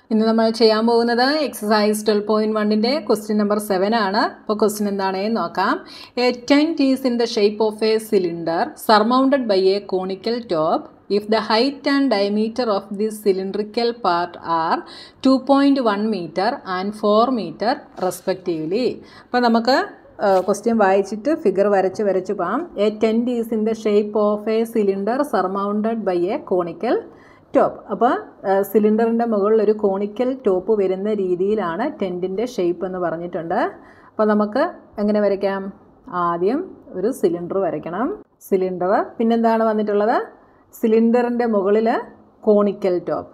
ഇന്ന് നമ്മൾ ചെയ്യാൻ പോകുന്നത് exercise twelve point one question number seven ആണ് അപ്പോൾ ക്വസ്റ്റ്യൻ എന്താണെന്ന് നോക്കാം a tent is in the shape of a cylinder surmounted by a conical top if the height and diameter of this cylindrical part are two point one metre and four metre respectively അപ്പോൾ നമുക്ക് question വായിച്ചിട്ട് figure വരച്ച് വരച്ച് പോകാം a tent is in the shape of a cylinder surmounted by a conical top അപ്പോൾ സിലിണ്ടറിൻ്റെ മുകളിൽ ഒരു കോണിക്കൽ ടോപ്പ് വരുന്ന രീതിയിലാണ് ടെൻറ്റിൻ്റെ ഷേപ്പ് എന്ന് പറഞ്ഞിട്ടുണ്ട് അപ്പോൾ നമുക്ക് എങ്ങനെ വരയ്ക്കാം ആദ്യം ഒരു സിലിണ്ടർ വരയ്ക്കണം സിലിണ്ടർ പിന്നെന്താണ് വന്നിട്ടുള്ളത് സിലിണ്ടറിൻ്റെ മുകളിൽ കോണിക്കൽ ടോപ്പ്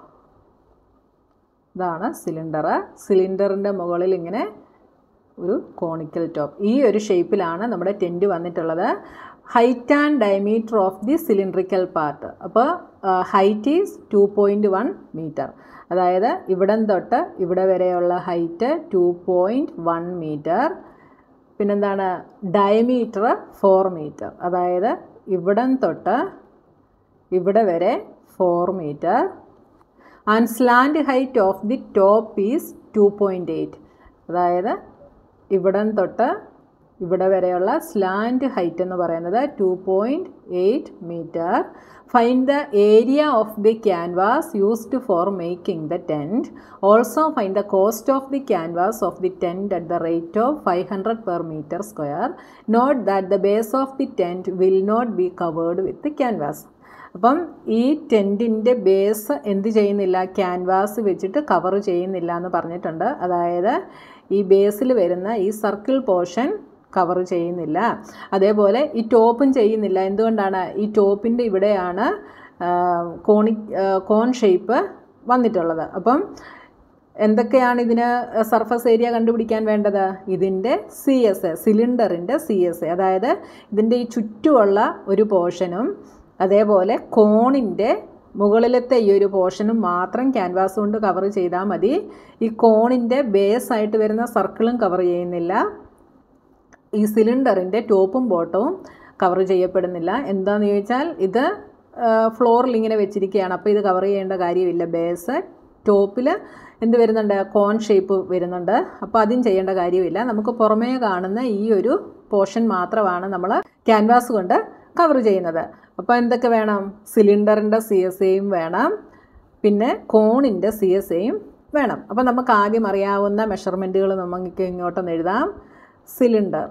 ഇതാണ് സിലിണ്ടർ സിലിണ്ടറിൻ്റെ മുകളിൽ ഇങ്ങനെ ഒരു കോണിക്കൽ ടോപ്പ് ഈ ഒരു ഷേപ്പിലാണ് നമ്മുടെ ടെൻറ്റ് വന്നിട്ടുള്ളത് height and diameter of the cylindrical part അപ്പോൾ height is two point one metre അതായത് ഇവിടം തൊട്ട് ഇവിടെ വരെയുള്ള height two point one metre പിന്നെന്താണ് ഡയമീറ്റർ ഫോർ മീറ്റർ അതായത് ഇവിടം തൊട്ട് ഇവിടെ വരെ four metre and slant height of the top is two point eight അതായത് ഇവിടം തൊട്ട് ഇവിടെ വരെയുള്ള സ്ലാൻഡ് ഹൈറ്റ് എന്ന് പറയുന്നത് two point eight metre find the area of the canvas used for making the tent also find the cost of the canvas of the tent at the rate of five hundred per metre square note that the base of the tent will not be covered with canvas അപ്പം ഈ ടെൻറ്റിൻ്റെ base എന്ത് ചെയ്യുന്നില്ല canvas വെച്ചിട്ട് cover ചെയ്യുന്നില്ല എന്ന് പറഞ്ഞിട്ടുണ്ട് അതായത് ഈ ബേസിൽ വരുന്ന ഈ സർക്കിൾ പോർഷൻ കവർ ചെയ്യുന്നില്ല അതേപോലെ ഈ ടോപ്പും ചെയ്യുന്നില്ല എന്തുകൊണ്ടാണ് ഈ ടോപ്പിൻ്റെ ഇവിടെയാണ് കോണി കോൺ ഷേപ്പ് വന്നിട്ടുള്ളത് അപ്പം എന്തൊക്കെയാണ് ഇതിന് സർഫസ് ഏരിയ കണ്ടുപിടിക്കാൻ വേണ്ടത് ഇതിൻ്റെ സി എസ് എ സിലിണ്ടറിൻ്റെ സി എസ് എ അതായത് ഇതിൻ്റെ ഈ ചുറ്റുമുള്ള ഒരു പോർഷനും അതേപോലെ കോണിൻ്റെ മുകളിലത്തെ ഈ ഒരു പോർഷനും മാത്രം ക്യാൻവാസ് കൊണ്ട് കവർ ചെയ്താൽ മതി ഈ കോണിൻ്റെ ബേസ് ആയിട്ട് വരുന്ന സർക്കിളും കവർ ചെയ്യുന്നില്ല ഈ സിലിണ്ടറിൻ്റെ ടോപ്പും ബോട്ടവും കവർ ചെയ്യപ്പെടുന്നില്ല എന്താണെന്ന് ചോദിച്ചാൽ ഇത് ഫ്ലോറിൽ ഇങ്ങനെ വെച്ചിരിക്കുകയാണ് അപ്പോൾ ഇത് കവർ ചെയ്യേണ്ട കാര്യമില്ല ബേസ് ടോപ്പിൽ എന്ത് വരുന്നുണ്ട് കോൺ ഷേപ്പ് വരുന്നുണ്ട് അപ്പോൾ അതും ചെയ്യേണ്ട കാര്യമില്ല നമുക്ക് പുറമേ കാണുന്ന ഈ ഒരു പോർഷൻ മാത്രമാണ് നമ്മൾ ക്യാൻവാസ് കൊണ്ട് കവർ ചെയ്യുന്നത് അപ്പോൾ എന്തൊക്കെ വേണം സിലിണ്ടറിൻ്റെ സി എസ് എയും വേണം പിന്നെ കോണിൻ്റെ സി എസ് എയും വേണം അപ്പോൾ നമുക്ക് ആദ്യം അറിയാവുന്ന മെഷർമെൻറ്റുകൾ നമുക്ക് ഇങ്ങോട്ടൊന്ന് എഴുതാം സിലിണ്ടർ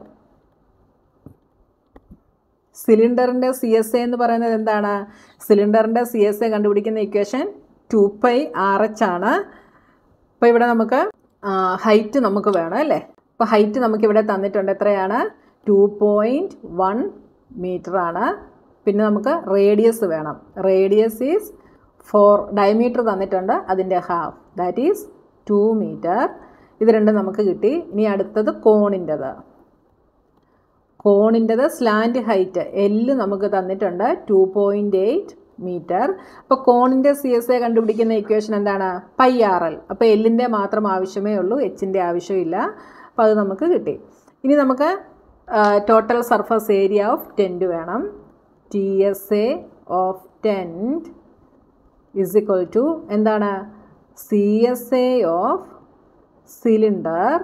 സിലിണ്ടറിൻ്റെ സി എസ് എ എന്ന് പറയുന്നത് എന്താണ് സിലിണ്ടറിൻ്റെ സി എസ് എ കണ്ടുപിടിക്കുന്ന equation two pi r h ആണ് അപ്പോൾ ഇവിടെ നമുക്ക് ഹൈറ്റ് നമുക്ക് വേണം അല്ലേ അപ്പോൾ ഹൈറ്റ് നമുക്കിവിടെ തന്നിട്ടുണ്ട് എത്രയാണ് ടു പോയിൻറ്റ് വൺ മീറ്റർ ആണ് പിന്നെ നമുക്ക് റേഡിയസ് വേണം റേഡിയസ് ഈസ് ഫോർ ഡയമീറ്റർ തന്നിട്ടുണ്ട് അതിൻ്റെ half that is two metre ഇത് രണ്ടും നമുക്ക് കിട്ടി ഇനി അടുത്തത് കോണിൻ്റെത് കോണിൻ്റെത് സ്ലാൻഡ് ഹൈറ്റ് എല്ല് നമുക്ക് തന്നിട്ടുണ്ട് ടു പോയിൻറ്റ് എയ്റ്റ് മീറ്റർ അപ്പോൾ കോണിൻ്റെ സി എസ് എ കണ്ടുപിടിക്കുന്ന ഇക്വേഷൻ എന്താണ് പൈ ആർ എൽ അപ്പോൾ എല്ലിൻ്റെ മാത്രം ആവശ്യമേ ഉള്ളൂ എച്ചിൻ്റെ ആവശ്യമില്ല അപ്പോൾ അത് നമുക്ക് കിട്ടി ഇനി നമുക്ക് total surface area of tent വേണം T S A of tent is equal to എന്താണ് C S A of cylinder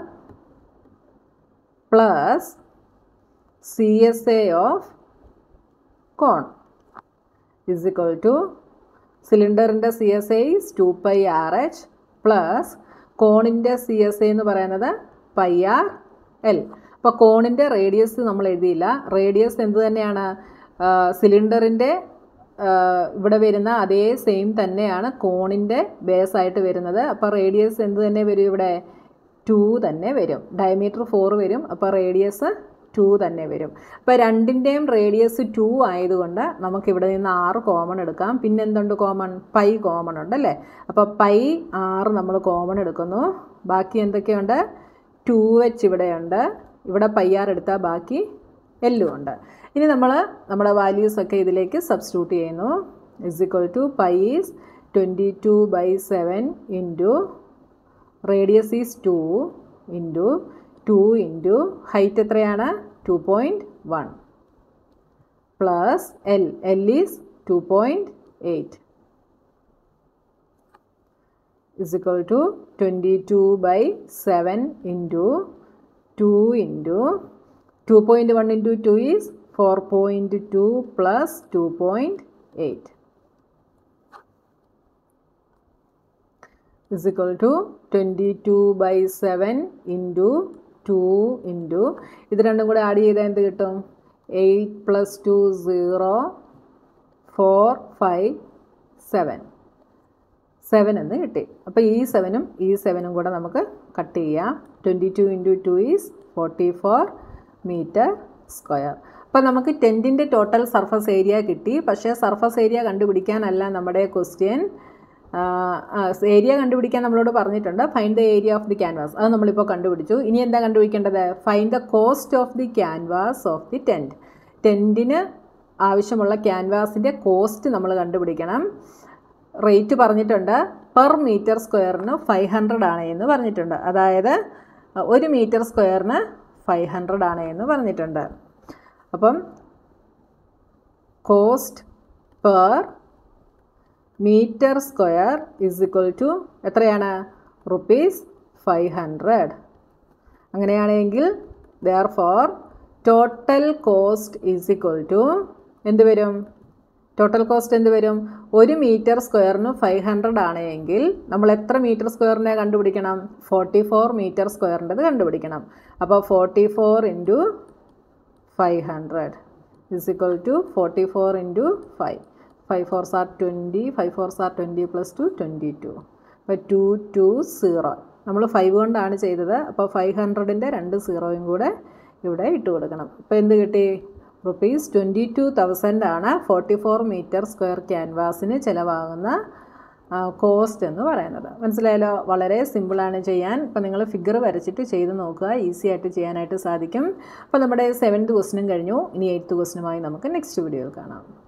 plus C S A of cone is equal to സിലിണ്ടറിൻ്റെ C S A is two pi r h plus കോണിൻ്റെ C S A എന്ന് പറയുന്നത് pi r l അപ്പോൾ കോണിൻ്റെ radius നമ്മൾ എഴുതിയില്ല radius എന്ത് തന്നെയാണ് സിലിണ്ടറിൻ്റെ ഇവിടെ വരുന്ന അതേ സെയിം തന്നെയാണ് കോണിൻ്റെ ബേസ് ആയിട്ട് വരുന്നത് അപ്പോൾ റേഡിയസ് എന്ത് തന്നെ വരും ഇവിടെ ടു തന്നെ വരും ഡയമീറ്റർ ഫോർ വരും അപ്പോൾ റേഡിയസ് ടു തന്നെ വരും അപ്പോൾ രണ്ടിൻ്റെയും റേഡിയസ് ടു ആയതുകൊണ്ട് നമുക്കിവിടെ നിന്ന് ആറ് കോമൺ എടുക്കാം പിന്നെ എന്തുണ്ട് കോമൺ പൈ കോമൺ ഉണ്ട് അല്ലേ അപ്പോൾ പൈ ആറ് നമ്മൾ കോമൺ എടുക്കുന്നു ബാക്കി എന്തൊക്കെയുണ്ട് ടു എച്ച് ഇവിടെയുണ്ട് ഇവിടെ പൈ ആർ എടുത്താൽ ബാക്കി എല്ലും ഉണ്ട് ഇനി നമ്മൾ നമ്മുടെ വാല്യൂസ് ഒക്കെ ഇതിലേക്ക് സബ്സ്റ്റിറ്റ്യൂട്ട് ചെയ്യുന്നു is equal to pi is twenty two by seven into radius is two into two into height എത്രയാണ് two point one plus l l is two point eight is equal to 22 by 7 into 2 into 2.1 into 2 is 4.2 plus 2.8 is equal to 22 by 7 into 2 into ഇത് രണ്ടും കൂടെ add ചെയ്താൽ എന്ത് കിട്ടും eight plus two zero four five seven seven എന്ന് കിട്ടി അപ്പോൾ ഈ സെവനും ഈ സെവനും കൂടെ നമുക്ക് കട്ട് ചെയ്യാം twenty two into two is forty four metre square അപ്പോൾ നമുക്ക് ടെൻറ്റിൻ്റെ ടോട്ടൽ സർഫസ് ഏരിയ കിട്ടി പക്ഷേ സർഫസ് ഏരിയ കണ്ടുപിടിക്കാനല്ല നമ്മുടെ ക്വസ്റ്റ്യൻ ഏരിയ കണ്ടുപിടിക്കാൻ നമ്മളോട് പറഞ്ഞിട്ടുണ്ട് find the area of the canvas അത് നമ്മളിപ്പോൾ കണ്ടുപിടിച്ചു ഇനി എന്താ കണ്ടുപിടിക്കേണ്ടത് find the cost of the canvas of the tent ടെൻറ്റിന് ആവശ്യമുള്ള ക്യാൻവാസിൻ്റെ കോസ്റ്റ് നമ്മൾ കണ്ടുപിടിക്കണം റേറ്റ് പറഞ്ഞിട്ടുണ്ട് പെർ മീറ്റർ സ്ക്വയറിന് ഫൈവ് ഹൺഡ്രഡ് ആണ് എന്ന് പറഞ്ഞിട്ടുണ്ട് അതായത് ഒരു മീറ്റർ സ്ക്വയറിന് ഫൈവ് ഹൺഡ്രഡ് ആണ് എന്ന് പറഞ്ഞിട്ടുണ്ട് അപ്പം cost per metre square is equal to എത്രയാണ് റുപ്പീസ് ഫൈവ് ഹൺഡ്രഡ് അങ്ങനെയാണെങ്കിൽ therefore total cost is equal to എന്ത് വരും ടോട്ടൽ കോസ്റ്റ് എന്ത് വരും ഒരു മീറ്റർ സ്ക്വയറിന് ഫൈവ് ഹൺഡ്രഡ് ആണ് എങ്കിൽ നമ്മൾ എത്ര മീറ്റർ സ്ക്വയറിനെ കണ്ടുപിടിക്കണം ഫോർട്ടി ഫോർ മീറ്റർ സ്ക്വയറിൻ്റെത് കണ്ടുപിടിക്കണം അപ്പോൾ forty four into five hundred is equal to forty four into five five fours are twenty five fours are twenty plus two twenty two അപ്പോൾ ടു ടു സീറോ നമ്മൾ five കൊണ്ടാണ് ചെയ്തത് അപ്പോൾ five ഹൺഡ്രഡിൻ്റെ രണ്ട് സീറോയും കൂടെ ഇവിടെ ഇട്ട് കൊടുക്കണം അപ്പോൾ എന്ത് കിട്ടി റുപ്പീസ് ട്വൻറ്റി ടു തൗസൻഡ് ആണ് ഫോർട്ടി ഫോർ മീറ്റർ സ്ക്വയർ ക്യാൻവാസിന് ചിലവാകുന്ന കോസ്റ്റ് എന്ന് പറയുന്നത് മനസ്സിലായല്ലോ വളരെ സിമ്പിളാണ് ചെയ്യാൻ ഇപ്പോൾ നിങ്ങൾ ഫിഗർ വരച്ചിട്ട് ചെയ്ത് നോക്കുക ഈസി ആയിട്ട് ചെയ്യാനായിട്ട് സാധിക്കും അപ്പോൾ നമ്മുടെ സെവൻത്ത് ക്വസ്റ്റിനും കഴിഞ്ഞു ഇനി എയ്ത്ത് ക്വസ്റ്റിനുമായി നമുക്ക് നെക്സ്റ്റ് വീഡിയോയിൽ കാണാം